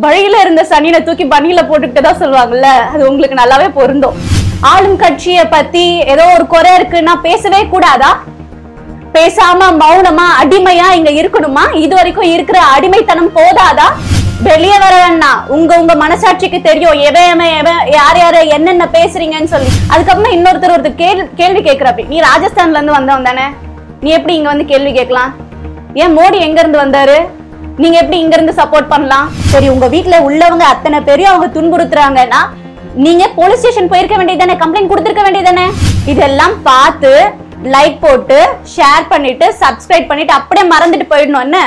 வழியில இருந்த சனினை தூக்கி பனியில போட்டுக்கிட்டு தான் சொல்லுவாங்கல்ல அது உங்களுக்கு நல்லாவே பொருந்தும் ஆளும் கட்சியை பத்தி ஏதோ ஒரு குறை இருக்குன்னா பேசவே கூடாதா பேசாம மௌனமா அடிமையா இங்க இருக்கணுமா இது வரைக்கும் இருக்கிற அடிமைத்தனம் போதாதா வெளியே வர வேணாம் உங்க உங்க மனசாட்சிக்கு தெரியும் எவன் எவன் எவன் யார் யாரு என்னென்ன பேசுறீங்கன்னு சொல்லி அதுக்கப்புறம் இன்னொருத்தர் ஒருத்தர் கேள்வி கேள்வி கேட்கிறப்ப நீ ராஜஸ்தான்ல இருந்து வந்தவன் தானே நீ எப்படி இங்க வந்து கேள்வி கேட்கலாம் ஏன் மோடி எங்க இருந்து வந்தாரு நீங்க எப்படி இங்க இருந்து சப்போர்ட் பண்ணலாம் சரி உங்க வீட்ல உள்ளவங்க அத்தனை பேரையும் அவங்க துன்புறுத்துறாங்கன்னா நீங்க போலீஸ் ஸ்டேஷன் போயிருக்க வேண்டியதானே கம்ப்ளைண்ட் கொடுத்திருக்க வேண்டியதானே இதெல்லாம் பார்த்து லைக் போட்டு ஷேர் பண்ணிட்டு சப்ஸ்கிரைப் பண்ணிட்டு அப்படியே மறந்துட்டு போயிடணும் என்ன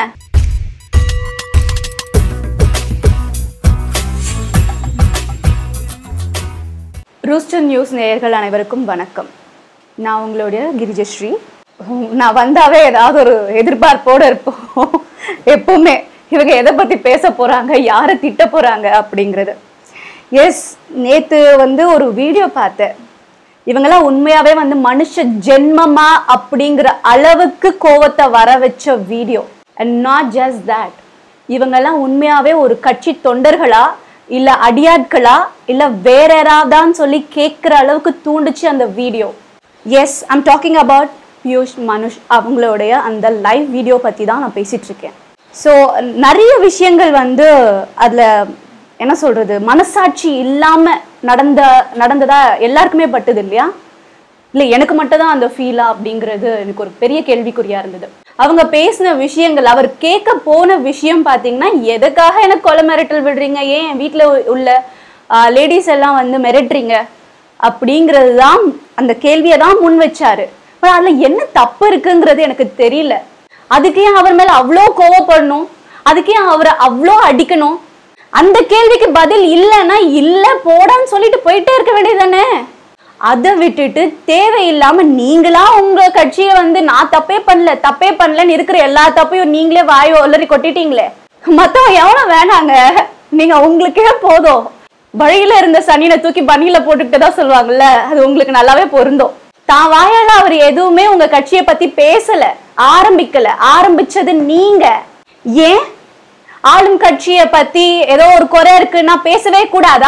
ரூஸ்டர் நியூஸ் நேயர்கள் அனைவருக்கும் வணக்கம் நான் உங்களுடைய கிரிஜஸ்ரீ நான் வந்தாவே ஏதாவது ஒரு எதிர்பார்ப்போடு இருப்போம் எப்பவுமே இவங்க எதை பத்தி பேச போறாங்க யாரை திட்ட போறாங்க அப்படிங்கிறது எஸ் நேத்து வந்து ஒரு வீடியோ பார்த்தேன் இவங்கெல்லாம் உண்மையாவே வந்து மனுஷ ஜென்மமா அப்படிங்கிற அளவுக்கு கோவத்தை வர வச்ச video and not just that இவங்கெல்லாம் உண்மையாவே ஒரு கட்சி தொண்டர்களா இல்ல அடியாட்களா இல்ல வேற யாராவதான்னு சொல்லி கேட்குற அளவுக்கு தூண்டுச்சு அந்த video yes I'm talking about Piyush Manush அவங்களுடைய அந்த லைவ் வீடியோ பத்தி தான் நான் பேசிட்டு இருக்கேன் ஸோ நிறைய விஷயங்கள் வந்து அதுல என்ன சொல்றது மனசாட்சி இல்லாம நடந்த நடந்ததா எல்லாருக்குமே பட்டுது இல்லையா இல்லை எனக்கு மட்டும் தான் அந்த ஃபீலா அப்படிங்கிறது எனக்கு ஒரு பெரிய கேள்விக்குறியா இருந்தது அவங்க பேசின விஷயங்கள் அவர் கேட்க போன விஷயம் பார்த்தீங்கன்னா எதுக்காக எனக்கு கொலை மிரட்டல் விடுறீங்க ஏன் என் வீட்டில் உள்ள லேடிஸ் எல்லாம் வந்து மிரட்டுறீங்க அப்படிங்கிறது தான் அந்த கேள்வியை தான் முன் வச்சாரு ஆனால் அதில் என்ன தப்பு இருக்குங்கிறது எனக்கு தெரியல அதுக்கு ஏன் அவர் மேல அவ்வளோ கோவப்படணும் அதுக்கு ஏன் அவரை அவ்வளோ அடிக்கணும் அந்த கேள்விக்கு பதில் இல்லைன்னா இல்ல போடான்னு சொல்லிட்டு போயிட்டே இருக்க வேண்டியதானே அதை விட்டுட்டு தேவையில்லாம நீங்களா உங்க கட்சியை வந்து நான் தப்பே பண்ணல தப்பே பண்ணலன்னு இருக்கிற எல்லா தப்பையும் நீங்களே வாயோ ஒல்லரி கொட்டிட்டீங்களே மத்தவன் எவனும் வேணாங்க நீங்க உங்களுக்கே போதும் வழியில இருந்த சனினை தூக்கி பனியில போட்டுக்கிட்டு தான் சொல்லுவாங்கல்ல அது உங்களுக்கு நல்லாவே பொருந்தும் தான் வாயால அவர் எதுவுமே உங்க கட்சியை பத்தி பேசல ஆரம்பிக்கல ஆரம்பிச்சது நீங்க ஏன் ஆளும் கட்சியை பத்தி ஏதோ ஒரு குறை இருக்குன்னா பேசவே கூடாதா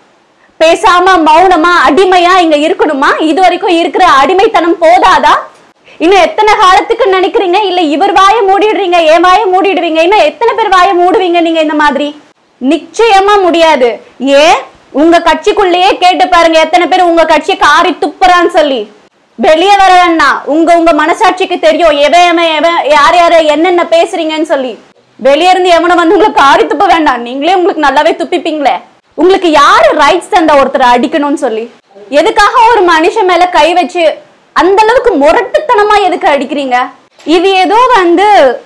பேசாம மௌனமா அடிமையா இங்க இருக்கணுமா இது வரைக்கும் இருக்கிற அடிமைத்தனம் போதாதா இன்னும் எத்தனை காலத்துக்கு நினைக்கிறீங்க இல்ல இவர் வாயை மூடிடுறீங்க என் வாயை மூடிடுவீங்க இன்னும் எத்தனை பேர் வாயை மூடுவீங்க நீங்க இந்த மாதிரி நிச்சயமா முடியாது ஏன் உங்க கட்சிக்குள்ளேயே கேட்டு பாருங்க எத்தனை பேர் உங்க கட்சியை காரி துப்புறான்னு சொல்லி வெளியே வர வேணாம் உங்க உங்க மனசாட்சிக்கு தெரியும் எவன் எவன் எவன் யார் யாரு என்னென்ன பேசுறீங்கன்னு சொல்லி வெளியே இருந்து எவனை வந்து உங்களுக்கு காரி துப்ப வேண்டாம் நீங்களே உங்களுக்கு நல்லாவே துப்பிப்பீங்களே உங்களுக்கு யாரு ரைட்ஸ் தந்த ஒருத்தரை அடிக்கணும்னு சொல்லி எதுக்காக ஒரு மனுஷன் மேல கை வச்சு அந்த அளவுக்கு முரட்டுத்தனமா எதுக்கு அடிக்கிறீங்க இது ஏதோ வந்து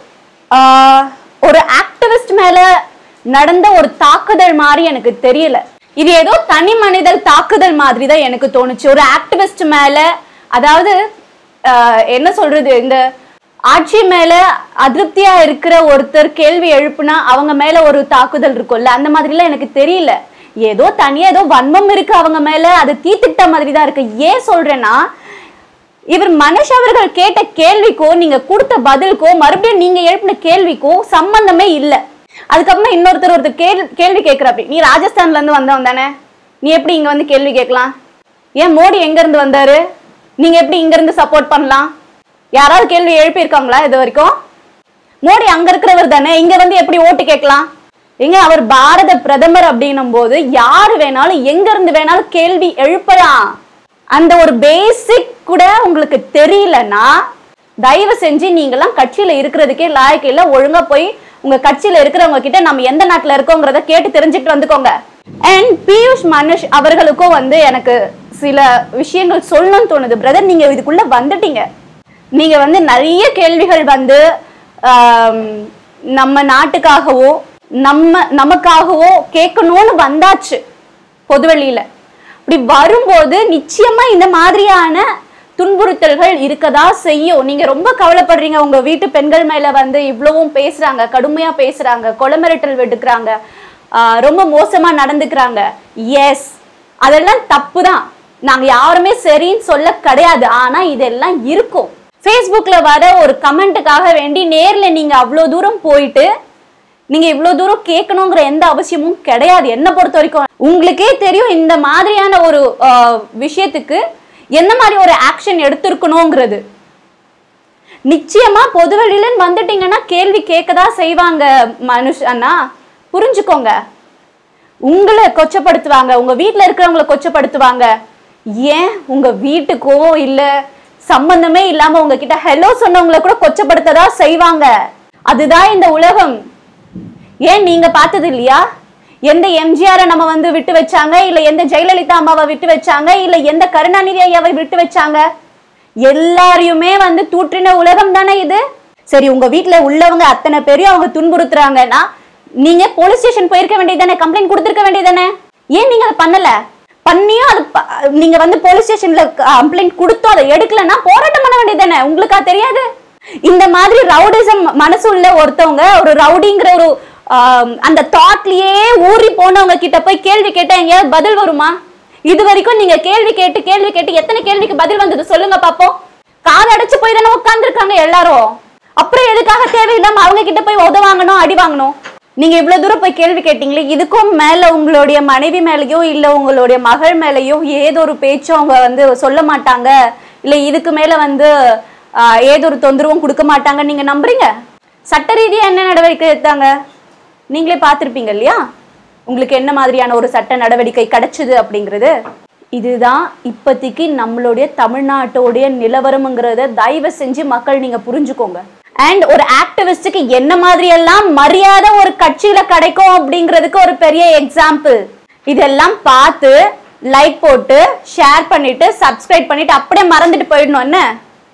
ஆஹ், ஒரு ஆக்டிவிஸ்ட் மேல நடந்த ஒரு தாக்குதல் மாதிரி எனக்கு தெரியல இது ஏதோ தனி மனிதர் தாக்குதல் மாதிரி தான் எனக்கு தோணுச்சு ஒரு ஆக்டிவிஸ்ட் மேல அதாவது ஆஹ், என்ன சொல்றது இந்த ஆட்சி மேல அதிருப்தியா இருக்கிற ஒருத்தர் கேள்வி எழுப்புனா அவங்க மேல ஒரு தாக்குதல் இருக்கும்ல அந்த மாதிரிலாம் எனக்கு தெரியல ஏதோ தனியா ஏதோ வன்மம் இருக்கு அவங்க மேல அது தீத்திட்ட மாதிரி தான் இருக்கு ஏன் சொல்றேன்னா இவர் மனுஷ் அவர்கள் கேட்ட கேள்விக்கோ நீங்க கொடுத்த பதிலுக்கோ மறுபடியும் நீங்க எழுப்பின கேள்விக்கோ சம்பந்தமே இல்ல அதுக்கப்புறமா இன்னொருத்தர் ஒருத்தர் கேள்வி கேள்வி கேட்கிறப்ப நீ ராஜஸ்தான்ல இருந்து வந்தவன் தானே நீ எப்படி இங்க வந்து கேள்வி கேட்கலாம் ஏன் மோடி எங்க இருந்து வந்தாரு நீங்க எப்படி இங்க இருந்து சப்போர்ட் பண்ணலாம் யாராவது கேள்வி எழுப்பியிருக்காங்களா இது வரைக்கும் மோடி அங்க இருக்கிறவர் தானே இங்க வந்து எப்படி ஓட்டு கேட்கலாம் எங்க அவர் பாரத பிரதமர் அப்படின்னும் போது யாரு வேணாலும் எங்க இருந்து வேணாலும் கேள்வி எழுப்பலாம் அந்த ஒரு பேசிக் கூட உங்களுக்கு தெரியலன்னா தயவு செஞ்சு நீங்கெல்லாம் கட்சியில இருக்கிறதுக்கே லாயக்கு இல்ல ஒழுங்கா போய் உங்க கட்சியில இருக்கிறவங்க கிட்ட நம்ம எந்த நாட்டுல இருக்கோங்கிறத கேட்டு தெரிஞ்சுட்டு வந்துக்கோங்க அண்ட் பியூஷ் மனுஷ் அவர்களுக்கும் வந்து எனக்கு சில விஷயங்கள் சொல்லணும்னு தோணுது பிரதர் நீங்க இதுக்குள்ள வந்துட்டீங்க நீங்க வந்து நிறைய கேள்விகள் வந்து ஆம், நம்ம நாட்டுக்காகவோ நம்ம நமக்காகவோ கேட்கணும்னு வந்தாச்சு பொதுவெளியில அப்படி வரும்போது நிச்சயமா இந்த மாதிரியான துன்புறுத்தல்கள் இருக்கதா செய்யும் நீங்க ரொம்ப கவலைப்படுறீங்க உங்க வீட்டு பெண்கள் மேல வந்து இவ்வளவும் பேசுறாங்க கடுமையா பேசுறாங்க கொலை மிரட்டல் வெட்டுக்கிறாங்க ஆஹ் ரொம்ப மோசமா நடந்துக்கிறாங்க எஸ் அதெல்லாம் தப்பு தான் நாங்க யாருமே சரின்னு சொல்ல கிடையாது ஆனா இதெல்லாம் இருக்கும் ஃபேஸ்புக்ல வர ஒரு கமெண்ட்டுக்காக வேண்டி நேர்ல நீங்க அவ்வளோ தூரம் போயிட்டு நீங்க இவ்வளவு தூரம் கேட்கணுங்கிற எந்த அவசியமும் கிடையாது என்ன பொறுத்த வரைக்கும் உங்களுக்கே தெரியும் இந்த மாதிரியான ஒரு ஆஹ், விஷயத்துக்கு என்ன மாதிரி ஒரு ஆக்ஷன் எடுத்திருக்கணுங்கிறது நிச்சயமா பொதுவெளியில வந்துட்டீங்கன்னா கேள்வி கேட்கதான் செய்வாங்க மனுஷனா புரிஞ்சுக்கோங்க உங்களை கொச்சப்படுத்துவாங்க உங்க வீட்ல இருக்கிறவங்களை கொச்சப்படுத்துவாங்க ஏன் உங்க வீட்டுக்கோ இல்ல சம்பந்தமே இல்லாம உங்ககிட்ட ஹலோ சொன்னவங்கள கூட கொச்சப்படுத்ததா செய்வாங்க அதுதான் இந்த உலகம் ஏன் நீங்க பார்த்தது இல்லையா எந்த எம்ஜிஆரை நம்ம வந்து விட்டு வச்சாங்க இல்ல எந்த ஜெயலலிதா அம்மாவை விட்டு வச்சாங்க இல்ல எந்த கருணாநிதி ஐயாவை விட்டு வச்சாங்க எல்லாரையுமே வந்து தூற்றின உலகம் தானே இது சரி உங்க வீட்ல உள்ளவங்க அத்தனை பேரையும் அவங்க துன்புறுத்துறாங்கன்னா நீங்க போலீஸ் ஸ்டேஷன் போயிருக்க வேண்டியதானே கம்ப்ளைண்ட் கொடுத்திருக்க வேண்டியதானே ஏன் நீங்க அதை பண்ணல பண்ணியும் அது ப- நீங்க வந்து போலீஸ் ஸ்டேஷன்ல கம்ப்ளைண்ட் கொடுத்தோம் அதை எடுக்கலன்னா போராட்டம் பண்ண வேண்டியதானே உங்களுக்கா தெரியாது இந்த மாதிரி ரவுடிசம் மனசு உள்ள ஒருத்தவங்க ஒரு ரவுடிங்கிற ஒரு ஆம், அந்த தாட்லயே ஊறி போனவங்க கிட்ட போய் கேள்வி கேட்டா எங்கேயாவது பதில் வருமா இது வரைக்கும் நீங்க கேள்வி கேட்டு கேள்வி கேட்டு எத்தனை கேள்விக்கு பதில் வந்தது சொல்லுங்க பாப்போம் காது அடைச்சு போய் தானே உட்கார்ந்துருக்காங்க எல்லாரும் அப்புறம் எதுக்காக தேவையில்லாம அவங்க கிட்ட போய் உத வாங்கணும் அடி வாங்கணும் நீங்க இவ்வளவு தூரம் போய் கேள்வி கேட்டீங்களே இதுக்கும் மேல உங்களுடைய மனைவி மேலயோ இல்ல உங்களுடைய மகள் மேலயோ ஏதோ ஒரு பேச்சும் அவங்க வந்து சொல்ல மாட்டாங்க இல்ல இதுக்கு மேல வந்து ஆஹ், ஏதோ ஒரு தொந்தரவும் கொடுக்க மாட்டாங்க நீங்க நம்புறீங்க சட்ட ரீதியா என்ன நடவடிக்கை எடுத்தாங்க நீங்களே பார்த்திருப்பீங்க இல்லையா உங்களுக்கு என்ன மாதிரியான ஒரு சட்ட நடவடிக்கை கிடைச்சது அப்படிங்கிறது இதுதான் இப்போதைக்கு நம்மளுடைய தமிழ்நாட்டோடைய நிலவரம்ங்கிறத தயவு செஞ்சு மக்கள் நீங்க புரிஞ்சுக்கோங்க அண்ட் ஒரு ஆக்டிவிஸ்டுக்கு என்ன மாதிரி எல்லாம் மரியாதை ஒரு கட்சியில கிடைக்கும் அப்படிங்கிறதுக்கு ஒரு பெரிய எக்ஸாம்பிள் இதெல்லாம் பார்த்து லைக் போட்டு ஷேர் பண்ணிட்டு சப்ஸ்கிரைப் பண்ணிட்டு அப்படியே மறந்துட்டு போயிடணும் என்ன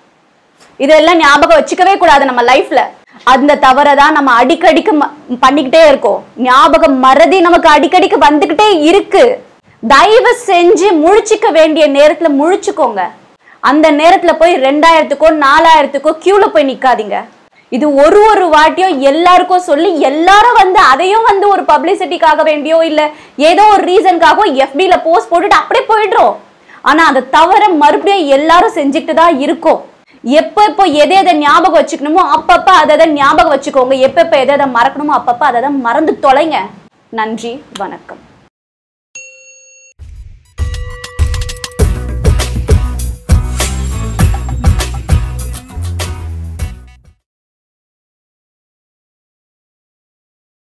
இதெல்லாம் ஞாபகம் வச்சுக்கவே கூடாது நம்ம லைஃப்ல அந்த தவறை தான் நம்ம அடிக்கடிக்கு ம- பண்ணிக்கிட்டே இருக்கோம் ஞாபகம் மறதி நமக்கு அடிக்கடிக்கு வந்துகிட்டே இருக்கு தயவு செஞ்சு முழிச்சுக்க வேண்டிய நேரத்துல முழிச்சுக்கோங்க அந்த நேரத்துல போய் ரெண்டாயிரத்துக்கோ நாலாயிரத்துக்கோ கியூல போய் நிக்காதீங்க இது ஒரு ஒரு வாட்டியும் எல்லாருக்கும் சொல்லி எல்லாரும் வந்து அதையும் வந்து ஒரு பப்ளிசிட்டிக்காக வேண்டியோ இல்ல ஏதோ ஒரு ரீசனுக்காகவோ எஃபில போஸ்ட் போட்டுட்டு அப்படியே போயிடுறோம் ஆனா அதை தவிர மறுபடியும் எல்லாரும் செஞ்சுட்டு தான் இருக்கோம் எப்ப எப்போ எதை எதை ஞாபகம் வச்சுக்கணுமோ அப்பப்ப அதை அதை ஞாபகம் வச்சுக்கோங்க எப்ப எப்ப எதை எதை மறக்கணுமோ அப்பப்ப அதை அதை மறந்து தொலைங்க நன்றி வணக்கம்